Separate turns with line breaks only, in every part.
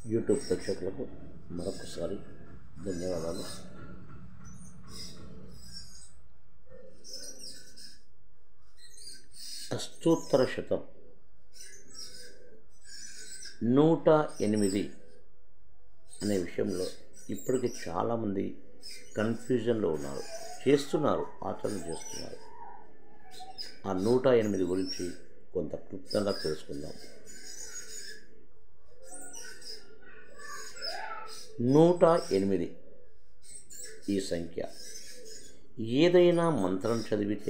YouTube ప్రేక్షకులకు మరొకసారి ధన్యవాదాలు అష్టోత్తర శతం నూట ఎనిమిది అనే విషయంలో ఇప్పటికి చాలామంది కన్ఫ్యూజన్లో ఉన్నారు చేస్తున్నారు ఆచరణ చేస్తున్నారు ఆ నూట ఎనిమిది గురించి కొంత క్లుప్తంగా తెలుసుకుందాం నూట ఎనిమిది ఈ సంఖ్య ఏదైనా మంత్రం చదివితే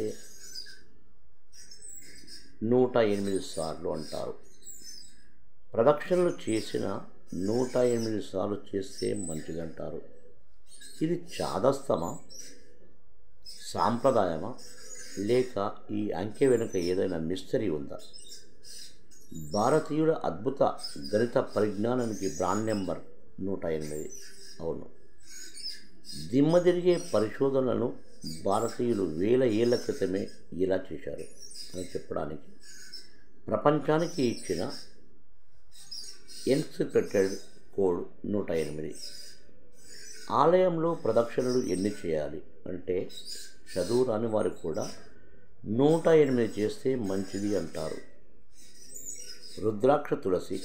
నూట ఎనిమిది సార్లు అంటారు ప్రదక్షిణలు చేసిన నూట ఎనిమిది సార్లు చేస్తే మంచిదంటారు ఇది చాదస్తమా సాంప్రదాయమా లేక ఈ అంకె వెనుక ఏదైనా మిస్టరీ ఉందా భారతీయుల అద్భుత గణిత పరిజ్ఞానానికి బ్రాండ్ నెంబర్ నూట ఎనిమిది అవును దిమ్మ తిరిగే పరిశోధనలను భారతీయులు వేల ఏళ్ల క్రితమే ఇలా చేశారు అని చెప్పడానికి ప్రపంచానికి ఇచ్చిన ఎన్సిపెటెడ్ కోడ్ నూట ఎనిమిది ఆలయంలో ప్రదక్షిణలు ఎన్ని చేయాలి అంటే చదువు రాని వారు కూడా నూట ఎనిమిది చేస్తే మంచిది అంటారు రుద్రాక్ష తులసి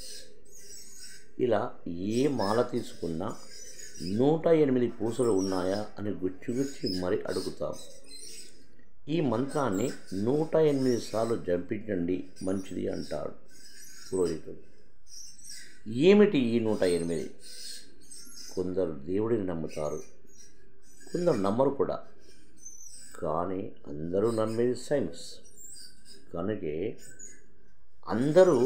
ఇలా ఏ మాల తీసుకున్నా నూట ఎనిమిది పూసలు ఉన్నాయా అని గుచ్చి గుచ్చి మరీ అడుగుతాం ఈ మంత్రాన్ని నూట ఎనిమిది సార్లు జంపించండి మంచిది అంటాడు పురోహితుడు ఏమిటి ఈ నూట ఎనిమిది కొందరు దేవుడిని నమ్ముతారు కొందరు నమ్మరు కూడా కానీ అందరూ నమ్మేది సైన్స్ కనుకే అందరూ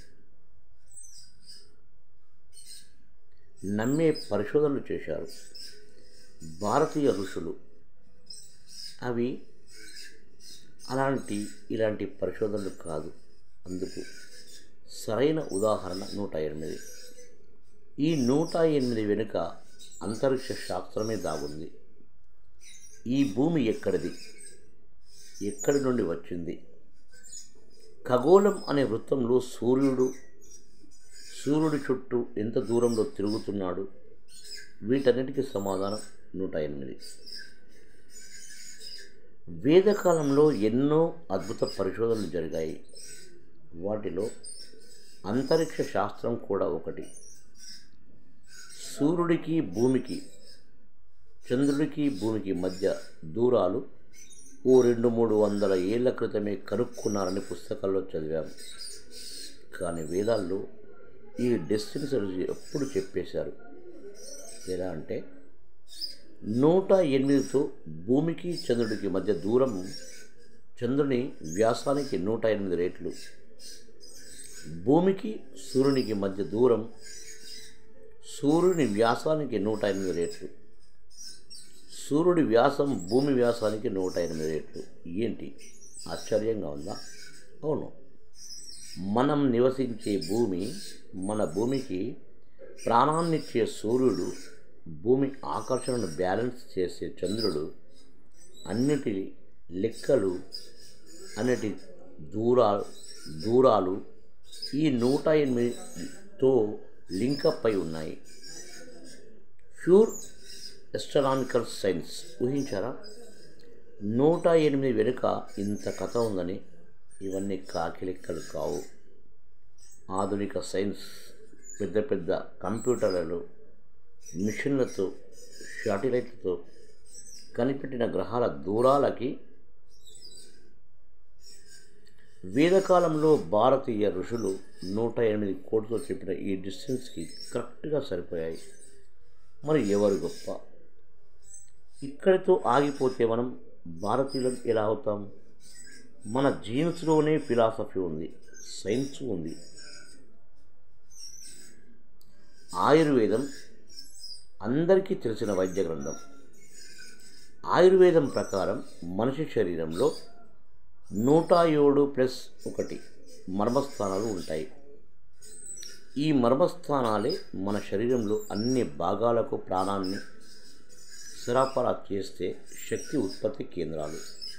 నమ్మే పరిశోధనలు చేశారు భారతీయ ఋషులు అవి అలాంటి ఇలాంటి పరిశోధనలు కాదు అందుకు సరైన ఉదాహరణ నూట ఎనిమిది ఈ నూట ఎనిమిది వెనుక అంతరిక్ష శాస్త్రమే దాగుంది ఈ భూమి ఎక్కడిది ఎక్కడి నుండి వచ్చింది ఖగోళం అనే వృత్తంలో సూర్యుడు సూర్యుడి చుట్టూ ఎంత దూరంలో తిరుగుతున్నాడు వీటన్నిటికీ సమాధానం నూట ఎనిమిది వేదకాలంలో ఎన్నో అద్భుత పరిశోధనలు జరిగాయి వాటిలో అంతరిక్ష శాస్త్రం కూడా ఒకటి సూర్యుడికి భూమికి చంద్రుడికి భూమికి మధ్య దూరాలు ఓ రెండు మూడు వందల ఏళ్ల క్రితమే కనుక్కున్నారని పుస్తకాల్లో చదివాము కానీ వేదాల్లో ఈ డెస్టినీస్ ఎప్పుడు చెప్పేశారు ఎలా అంటే నూట ఎనిమిదితో భూమికి చంద్రుడికి మధ్య దూరం చంద్రుని వ్యాసానికి నూట ఎనిమిది రేట్లు భూమికి సూర్యునికి మధ్య దూరం సూర్యుని వ్యాసానికి నూట ఎనిమిది రేట్లు సూర్యుడి వ్యాసం భూమి వ్యాసానికి నూట ఎనిమిది రేట్లు ఏంటి ఆశ్చర్యంగా ఉందా అవును మనం నివసించే భూమి మన భూమికి ప్రాణాన్నిచ్చే సూర్యుడు భూమి ఆకర్షణను బ్యాలెన్స్ చేసే చంద్రుడు అన్నిటి లెక్కలు అన్నిటి దూరాలు దూరాలు ఈ నూట ఎనిమిదితో లింకప్ అయి ఉన్నాయి ప్యూర్ ఎస్ట్రానామికల్ సైన్స్ ఊహించారా నూట ఎనిమిది వెనుక ఇంత కథ ఉందని ఇవన్నీ కాకి లెక్కలు కావు ఆధునిక సైన్స్ పెద్ద పెద్ద కంప్యూటర్లలో మిషన్లతో శాటిలైట్లతో కనిపెట్టిన గ్రహాల దూరాలకి వేదకాలంలో భారతీయ ఋషులు నూట ఎనిమిది కోట్లతో చెప్పిన ఈ డిస్టెన్స్కి కరెక్ట్గా సరిపోయాయి మరి ఎవరు గొప్ప ఇక్కడితో ఆగిపోతే మనం భారతీయులం ఎలా అవుతాం మన జీన్స్లోనే ఫిలాసఫీ ఉంది సైన్స్ ఉంది ఆయుర్వేదం అందరికీ తెలిసిన వైద్య గ్రంథం ఆయుర్వేదం ప్రకారం మనిషి శరీరంలో నూట ఏడు ప్లస్ ఒకటి మర్మస్థానాలు ఉంటాయి ఈ మర్మస్థానాలే మన శరీరంలో అన్ని భాగాలకు ప్రాణాన్ని సరఫరా చేస్తే శక్తి ఉత్పత్తి కేంద్రాలు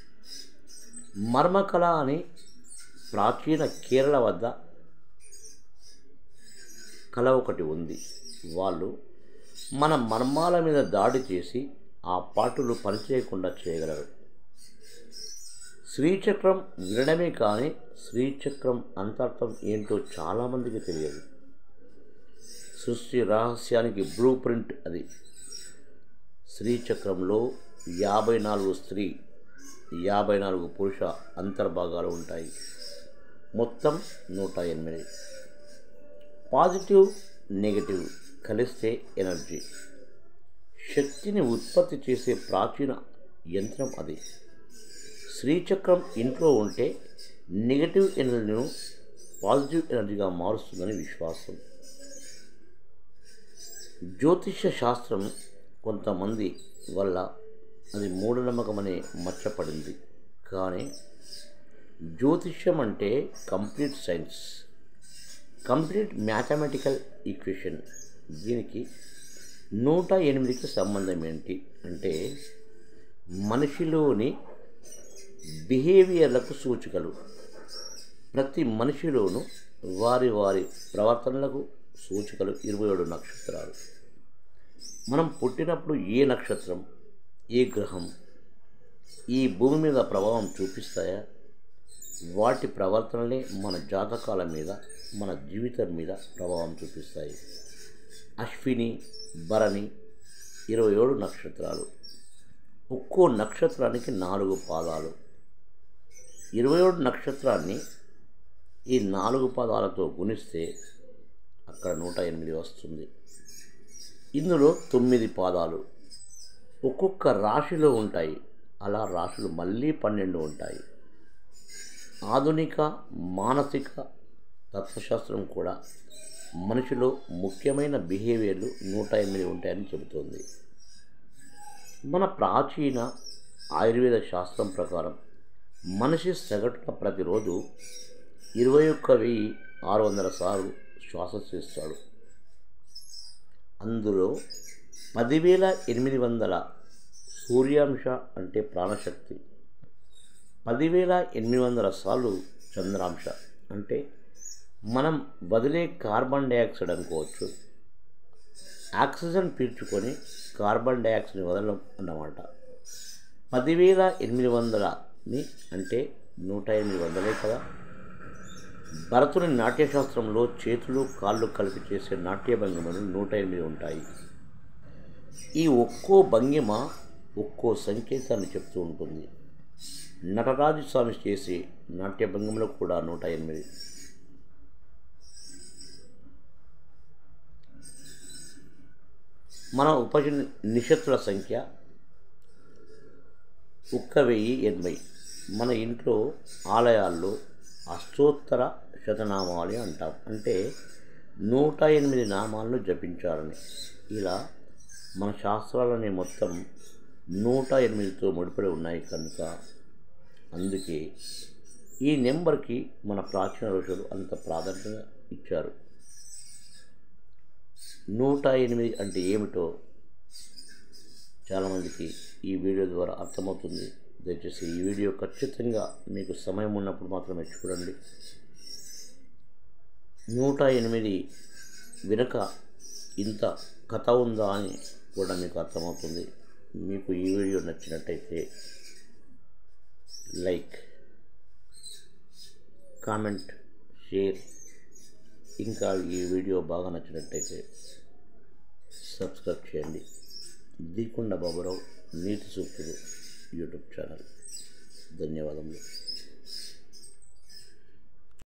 మర్మకళ అని ప్రాచీన కేరళ వద్ద కళ ఒకటి ఉంది వాళ్ళు మన మర్మాల మీద దాడి చేసి ఆ పాటులు పనిచేయకుండా చేయగలరు శ్రీచక్రం వినడమే కానీ శ్రీచక్రం అంతర్థం ఏంటో చాలామందికి తెలియదు సృష్టి రహస్యానికి బ్లూ ప్రింట్ అది శ్రీచక్రంలో యాభై నాలుగు స్త్రీ యాభై నాలుగు పురుష అంతర్భాగాలు ఉంటాయి మొత్తం నూట ఎనిమిది పాజిటివ్ నెగటివ్ కలిస్తే ఎనర్జీ శక్తిని ఉత్పత్తి చేసే ప్రాచీన యంత్రం అది శ్రీచక్రం ఇంట్లో ఉంటే నెగటివ్ ఎనర్జీను పాజిటివ్ ఎనర్జీగా మారుస్తుందని విశ్వాసం జ్యోతిష్య శాస్త్రం కొంతమంది వల్ల అది మూఢనమ్మకమనే మర్చపడింది కానీ జ్యోతిష్యం అంటే complete science complete mathematical equation దీనికి నూట ఎనిమిదికి సంబంధం ఏంటి అంటే మనిషిలోని బిహేవియర్లకు సూచికలు ప్రతి మనిషిలోనూ వారి వారి ప్రవర్తనలకు సూచికలు ఇరవై ఏడు నక్షత్రాలు మనం పుట్టినప్పుడు ఏ నక్షత్రం ఏ గ్రహం ఈ భూమి మీద ప్రభావం చూపిస్తాయా వాటి ప్రవర్తనలే మన జాతకాల మీద మన జీవితం మీద ప్రభావం చూపిస్తాయి అశ్విని భరణి ఇరవై ఏడు నక్షత్రాలు ఒక్కో నక్షత్రానికి నాలుగు పాదాలు ఇరవై ఏడు నక్షత్రాన్ని ఈ నాలుగు పాదాలతో గుణిస్తే అక్కడ నూట ఎనిమిది వస్తుంది ఇందులో తొమ్మిది పాదాలు ఒక్కొక్క రాశిలో ఉంటాయి అలా రాశులు మళ్ళీ పన్నెండు ఉంటాయి ఆధునిక మానసిక తత్వశాస్త్రం కూడా మనిషిలో ముఖ్యమైన బిహేవియర్లు నూట ఎనిమిది ఉంటాయని చెబుతోంది మన ప్రాచీన ఆయుర్వేద శాస్త్రం ప్రకారం మనిషి సగటున ప్రతిరోజు ఇరవై ఒక్క వెయ్యి ఆరు వందల సార్లు శ్వాస చేస్తాడు అందులో పదివేల ఎనిమిది వందల సూర్యాంశ అంటే ప్రాణశక్తి పదివేల ఎనిమిది వందల సార్లు చంద్రాంశ అంటే మనం వదిలే కార్బన్ డైఆక్సైడ్ అనుకోవచ్చు ఆక్సిజన్ పీల్చుకొని కార్బన్ డైఆక్సైడ్ని వదలడం అన్నమాట పదివేల ఎనిమిది వందలని అంటే నూట ఎనిమిది వందలే కదా భరతుని నాట్యశాస్త్రంలో చేతులు కాళ్ళు కలిపి చేసే నాట్య భంగిమలు నూట ఎనిమిది ఉంటాయి ఈ ఒక్కో భంగిమ ఒక్కో సంకేతాన్ని చెప్తూ ఉంటుంది నటరాజు స్వామి చేసే నాట్య భంగిమలు కూడా నూట ఎనిమిది మన ఉపజ నిషత్తుల సంఖ్య ఒక్క వెయ్యి ఎనభై మన ఇంట్లో ఆలయాల్లో అష్టోత్తర శతనామాలు అంటాం అంటే నూట ఎనిమిది నామాలను జపించాలని ఇలా మన శాస్త్రాలని మొత్తం నూట ఎనిమిదితో ముడిపడి ఉన్నాయి కనుక అందుకే ఈ నెంబర్కి మన ప్రాచీన ఋషులు అంత ప్రాధాన్యత ఇచ్చారు నూట ఎనిమిది అంటే ఏమిటో చాలామందికి ఈ వీడియో ద్వారా అర్థమవుతుంది దయచేసి ఈ వీడియో ఖచ్చితంగా మీకు సమయం ఉన్నప్పుడు మాత్రమే చూడండి నూట ఎనిమిది వెనుక ఇంత కథ ఉందా అని కూడా మీకు అర్థమవుతుంది మీకు ఈ వీడియో నచ్చినట్టయితే లైక్ కామెంట్ షేర్ ఇంకా ఈ వీడియో బాగా నచ్చినట్టయితే సబ్స్క్రైబ్ చేయండి దీకొండ బాబురావు నీతి సూక్తులు యూట్యూబ్ ఛానల్ ధన్యవాదములు